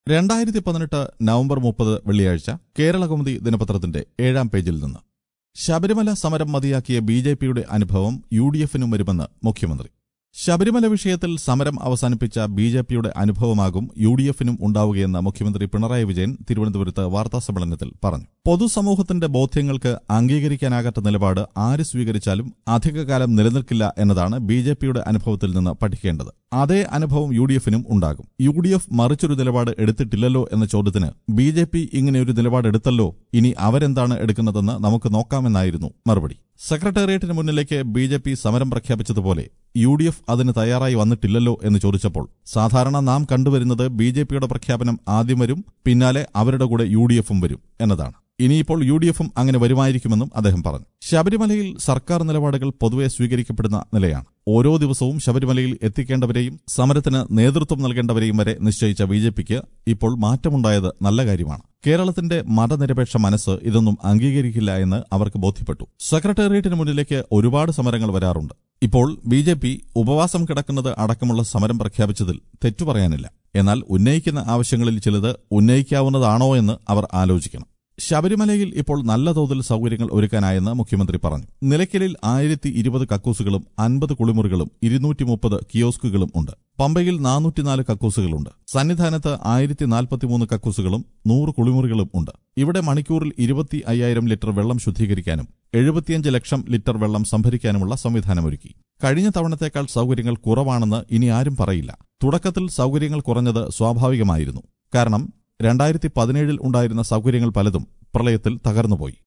രണ്ടായിരത്തി പതിനെട്ട് നവംബർ മുപ്പത് വെള്ളിയാഴ്ച കേരളകൗമുദി ദിനപത്രത്തിന്റെ ഏഴാം പേജിൽ നിന്ന് ശബരിമല സമരം മതിയാക്കിയ ബി ജെ പിയുടെ അനുഭവം യു ഡി എഫിനും വരുമെന്ന് മുഖ്യമന്ത്രി ശബരിമല വിഷയത്തിൽ സമരം അവസാനിപ്പിച്ച ബി ജെ പിയുടെ അനുഭവമാകും യു ഡി എഫിനും ഉണ്ടാവുകയെന്ന് മുഖ്യമന്ത്രി പിണറായി വിജയൻ തിരുവനന്തപുരത്ത് വാർത്താസമ്മേളനത്തിൽ പറഞ്ഞു പൊതുസമൂഹത്തിന്റെ ബോധ്യങ്ങൾക്ക് അംഗീകരിക്കാനാകാത്ത നിലപാട് ആര് സ്വീകരിച്ചാലും അധികകാലം നിലനിൽക്കില്ല എന്നതാണ് ബി ജെ പിയുടെ അനുഭവത്തിൽ നിന്ന് പഠിക്കേണ്ടത് അതേ അനുഭവം യു ഡി എഫിനും ഉണ്ടാകും യു ഡി എഫ് മറിച്ചൊരു നിലപാട് എടുത്തിട്ടില്ലല്ലോ എന്ന ചോദ്യത്തിന് ബി ജെ പി ഇങ്ങനെയൊരു നിലപാടെടുത്തല്ലോ ഇനി അവരെന്താണ് എടുക്കുന്നതെന്ന് നമുക്ക് നോക്കാമെന്നായിരുന്നു മറുപടി സെക്രട്ടേറിയറ്റിന് മുന്നിലേക്ക് ബി ജെ പി സമരം പ്രഖ്യാപിച്ചതുപോലെ യു ഡി എഫ് അതിന് തയ്യാറായി വന്നിട്ടില്ലല്ലോ എന്ന് ചോദിച്ചപ്പോൾ സാധാരണ നാം കണ്ടുവരുന്നത് ബി ജെ പിയുടെ പ്രഖ്യാപനം ആദ്യം വരും പിന്നാലെ അവരുടെ കൂടെ യു ഡി എഫും വരും എന്നതാണ് ഇനിയിപ്പോൾ യു ഡി എഫും അങ്ങനെ വരുമായിരിക്കുമെന്നും അദ്ദേഹം പറഞ്ഞു ശബരിമലയിൽ സർക്കാർ നിലപാടുകൾ പൊതുവെ സ്വീകരിക്കപ്പെടുന്ന നിലയാണ് ഓരോ ദിവസവും ശബരിമലയിൽ എത്തിക്കേണ്ടവരെയും സമരത്തിന് നേതൃത്വം നൽകേണ്ടവരെയും വരെ നിശ്ചയിച്ച ബി ജെ പിക്ക് ഇപ്പോൾ മാറ്റമുണ്ടായത് നല്ല കാര്യമാണ് കേരളത്തിന്റെ മതനിരപേക്ഷ മനസ്സ് ഇതൊന്നും അംഗീകരിക്കില്ല എന്ന് അവർക്ക് ബോധ്യപ്പെട്ടു സെക്രട്ടേറിയറ്റിന് മുന്നിലേക്ക് ഒരുപാട് സമരങ്ങൾ വരാറുണ്ട് ഇപ്പോൾ ബി ജെ പി ഉപവാസം കിടക്കുന്നത് അടക്കമുള്ള സമരം പ്രഖ്യാപിച്ചതിൽ തെറ്റു പറയാനില്ല എന്നാൽ ഉന്നയിക്കുന്ന ആവശ്യങ്ങളിൽ ചിലത് ഉന്നയിക്കാവുന്നതാണോ എന്ന് അവർ ആലോചിക്കണം ശബരിമലയിൽ ഇപ്പോൾ നല്ല തോതിൽ സൗകര്യങ്ങൾ ഒരുക്കാനായെന്ന് മുഖ്യമന്ത്രി പറഞ്ഞു നിലയ്ക്കലിൽ ആയിരത്തി ഇരുപത് കക്കൂസുകളും അൻപത് കുളിമുറികളും ഇരുന്നൂറ്റി മുപ്പത് കിയോസ്കുകളും ഉണ്ട് പമ്പയിൽ നാനൂറ്റിനാല് കക്കൂസുകളുണ്ട് സന്നിധാനത്ത് ആയിരത്തി നാൽപ്പത്തിമൂന്ന് കക്കൂസുകളും നൂറ് കുളിമുറികളും ഉണ്ട് ഇവിടെ മണിക്കൂറിൽ ഇരുപത്തി അയ്യായിരം ലിറ്റർ വെള്ളം ശുദ്ധീകരിക്കാനും എഴുപത്തിയഞ്ച് ലക്ഷം ലിറ്റർ വെള്ളം സംഭരിക്കാനുമുള്ള സംവിധാനമൊരുക്കി കഴിഞ്ഞ തവണത്തേക്കാൾ സൗകര്യങ്ങൾ കുറവാണെന്ന് ഇനി ആരും പറയില്ല തുടക്കത്തിൽ സൗകര്യങ്ങൾ കുറഞ്ഞത് സ്വാഭാവികമായിരുന്നു കാരണം രണ്ടായിരത്തി പതിനേഴിൽ ഉണ്ടായിരുന്ന സൗകര്യങ്ങൾ പലതും പ്രളയത്തിൽ തകർന്നുപോയി